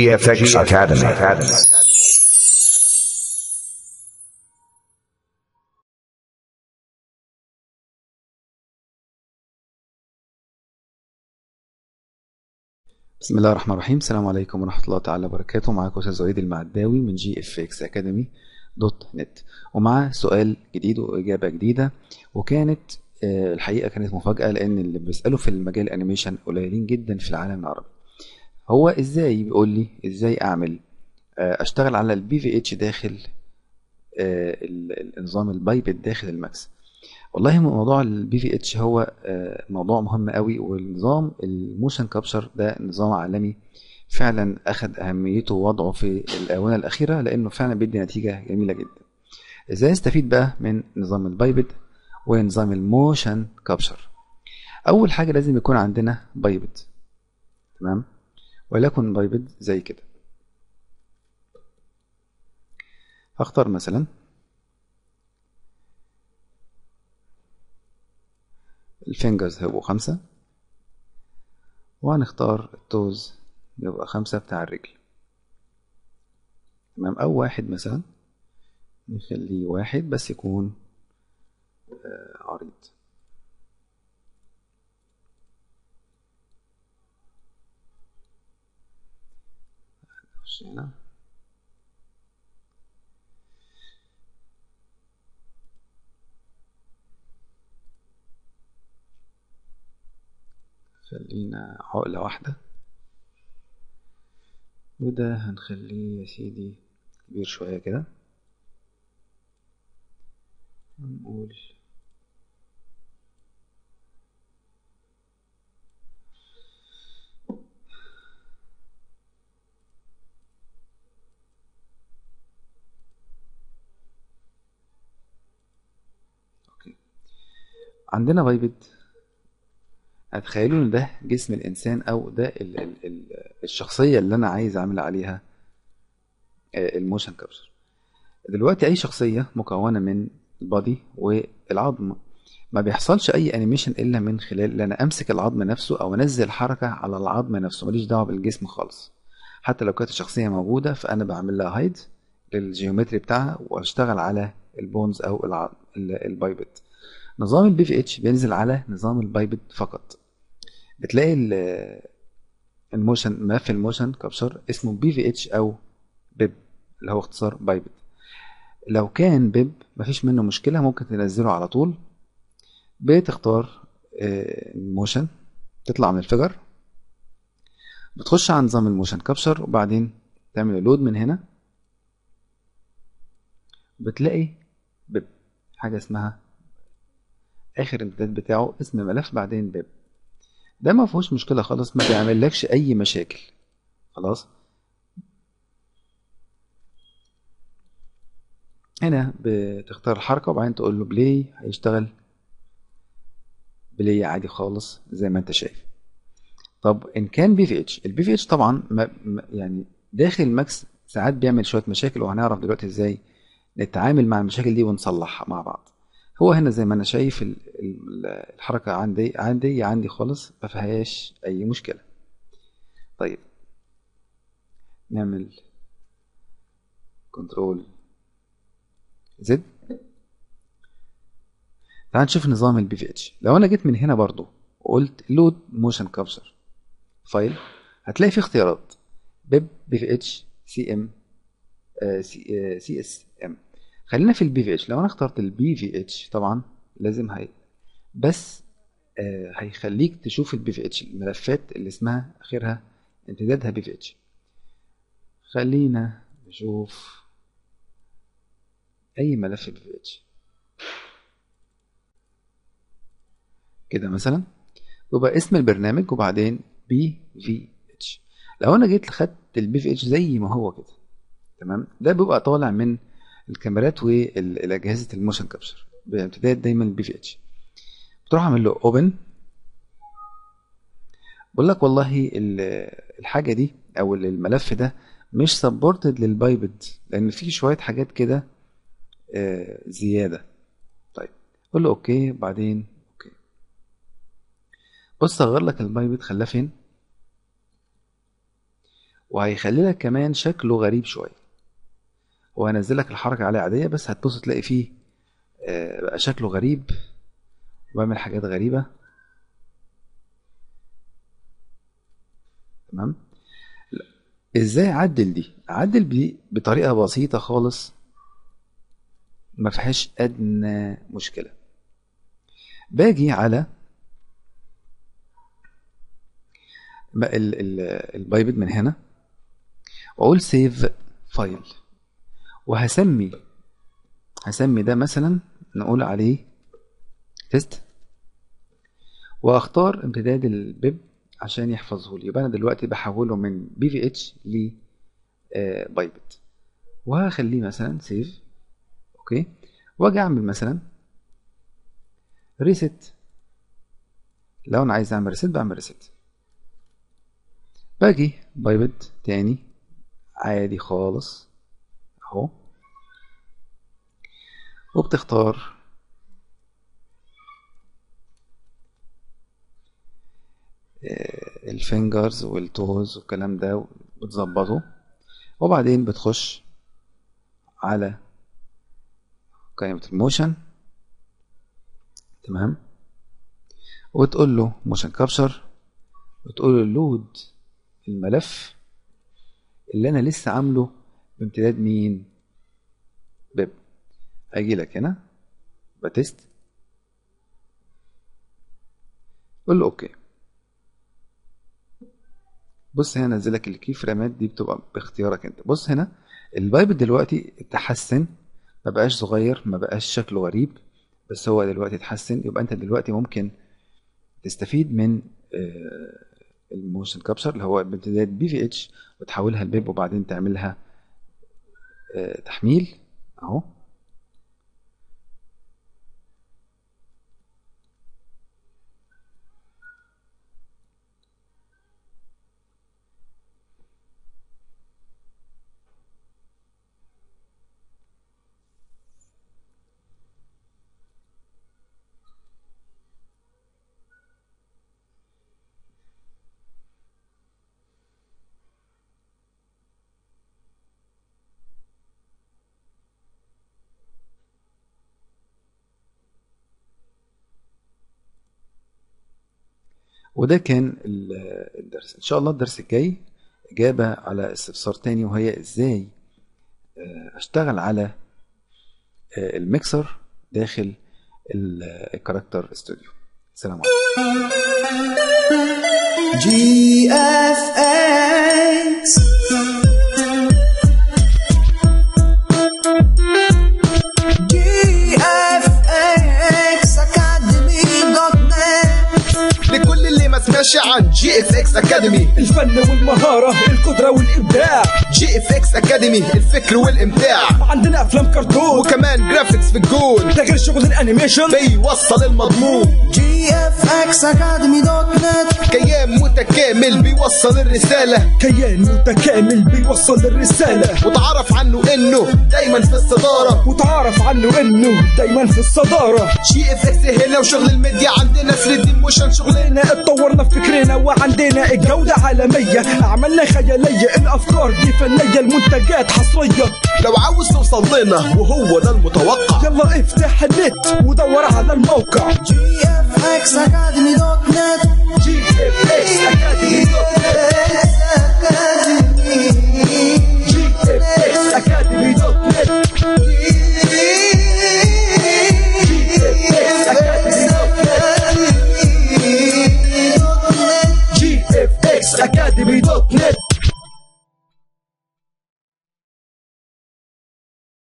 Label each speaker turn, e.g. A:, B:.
A: GFX Academy.
B: بسم الله الرحمن الرحيم السلام عليكم ورحمة الله تعالى وبركاته معاكم أستاذ وليد المعداوي من جي اف اكس اكاديمي دوت نت ومعاه سؤال جديد وإجابة جديدة وكانت آه، الحقيقة كانت مفاجأة لأن اللي بيسألوا في المجال الأنيميشن قليلين جدا في العالم العربي هو إزاي بيقول لي إزاي أعمل آه، أشتغل على البي في اتش داخل آه، ال- النظام البايبت داخل الماكس والله موضوع البي في اتش هو آه، موضوع مهم قوي والنظام الموشن كابشر ده نظام عالمي فعلا اخذ اهميته ووضعه في الاونه الاخيره لانه فعلا بيدي نتيجه جميله جدا ازاي استفيد بقى من نظام البايبت ونظام الموشن كابشر اول حاجه لازم يكون عندنا بايبت تمام وليكن بايبت زي كده هختار مثلا الفينجرز هيبقوا خمسة وهنختار التوز يبقى خمسة بتاع الرجل تمام أو واحد مثلا نخليه واحد بس يكون آه، عريض نخش هنا خلينا عقلة واحدة وده هنخليه يا سيدي كبير شوية كده هنقول اوكي عندنا بايبت هتخيلوا ان ده جسم الانسان او ده ال ال ال الشخصيه اللي انا عايز اعمل عليها آه، الموشن كابشر دلوقتي اي شخصيه مكونه من البادي والعظم ما بيحصلش اي انيميشن الا من خلال ان انا امسك العظم نفسه او انزل حركه على العظم نفسه ماليش دعوه بالجسم خالص حتى لو كانت الشخصيه موجوده فانا بعمل لها هايد للجيومتري بتاعها واشتغل على البونز او العظم ال- البايبت نظام البي في اتش بينزل على نظام البايبت فقط بتلاقي ال- الموشن ملف الموشن كابشر اسمه بي في اتش او بيب اللي هو اختصار بايبت لو كان بيب مفيش منه مشكله ممكن تنزله على طول بتختار الموشن تطلع من الفيجر بتخش على نظام الموشن كابشر وبعدين تعمل لود من هنا بتلاقي بيب حاجه اسمها اخر امتداد بتاعه اسم ملف بعدين بيب ده ما فيهوش مشكله خالص ما بيعملكش اي مشاكل خلاص هنا بتختار الحركه وبعدين تقول له بلاي هيشتغل بلاي عادي خالص زي ما انت شايف طب ان كان بي في اتش البي في اتش طبعا ما ما- يعني داخل ماكس ساعات بيعمل شويه مشاكل وهنعرف دلوقتي ازاي نتعامل مع المشاكل دي ونصلحها مع بعض هو هنا زي ما انا شايف ال- ال- الحركه عندي عندي عندي خالص ما فيهاش اي مشكله طيب نعمل كنترول زد تعال نشوف نظام البي في اتش لو انا جيت من هنا برضو وقلت لود موشن كابشر فايل هتلاقي فيه اختيارات بيب بي في اتش سي ام سي اس ام خلينا في البي في اتش لو انا اخترت البي في اتش طبعا لازم هي بس آه، هيخليك تشوف البي في اتش الملفات اللي اسمها اخرها امتدادها بي في اتش خلينا نشوف اي ملف بي في اتش كده مثلا يبقى اسم البرنامج وبعدين بي في اتش لو انا جيت خدت البي في اتش زي ما هو كده تمام ده بيبقى طالع من الكاميرات والاجهزه الموشن كابشر بامتداد دايما البي في اتش بتروح اعمل له اوبن بقول لك والله ال- الحاجه دي او الملف ده مش سبورتد للبايبد لان في شويه حاجات كده آه، زياده طيب قول له اوكي بعدين اوكي بص صغر لك البايبت خلاه فين وهيخلي لك كمان شكله غريب شويه وهنزل لك الحركه عليه عاديه بس هتبص تلاقي فيه آه، بقى شكله غريب وبعمل حاجات غريبه تمام لا. ازاي اعدل دي اعدل دي بطريقه بسيطه خالص ما فيهاش ادنى مشكله باجي على بقى ال- ال- البايبد من هنا واقول سيف فايل وهسمي هسمي ده مثلا نقول عليه تيست واختار امتداد البيب عشان يحفظه لي يبقى انا دلوقتي بحوله من بي في اتش ل بايبت وهخليه مثلا سيف اوكي واجي اعمل مثلا ريست لو انا عايز اعمل ريست بعمل ريست باجي بايبت تاني عادي خالص اهو وبتختار آه، الفينجرز والتوز والكلام ده بتظبطه وبعدين بتخش على قائمة الموشن تمام وتقول له موشن كابشر وتقول له لود الملف اللي انا لسه عامله بامتداد مين بيب اجي لك هنا بتست قول له اوكي بص هنا نزل لك الكي فريمات دي بتبقى باختيارك انت بص هنا البايب دلوقتي اتحسن ما بقاش صغير ما بقاش شكله غريب بس هو دلوقتي اتحسن يبقى انت دلوقتي ممكن تستفيد من آه، الموشن كابشر اللي هو بامتداد بي في اتش وتحولها لبيب وبعدين تعملها آه، تحميل اهو وده كان ال- الدرس ان شاء الله الدرس الجاي اجابه على استفسار تاني وهي ازاي آه، اشتغل على آه، الميكسر داخل ال- الكاركتر استوديو السلام عليكم
A: GFX GFX Academy.net
C: لكل اللي ما سمعش عن جي اف اكس اكاديمي
D: الفن والمهارة القدرة والإبداع
C: جي اف اكس اكاديمي الفكر والامتاع
D: عندنا أفلام كرتون
C: وكمان جرافيكس في الجون
D: ده غير شغل الأنيميشن
C: بيوصل المضمون
A: GFX Academy.net
C: كيان متكامل بيوصل الرسالة
D: كيان متكامل بيوصل الرسالة
C: وتعرف عنه انه دايما في الصدارة
D: وتعرف عنه إنه دايما في الصدارة
C: جي اف اكس هنا وشغل الميديا عندنا 3 دي موشن شغلنا
D: هنا اتطورنا في فكرنا وعندنا الجودة عالمية أعمالنا خيالية الأفكار دي فنية المنتجات حصرية
C: لو عاوز توصل لنا وهو ده المتوقع
D: يلا افتح النت ودور على الموقع
A: GFX Academy.net
D: جي اف اكس اكاديمي جي اف اكس اكاديمي دوت نت جي اف اكس اكاديمي دوت نت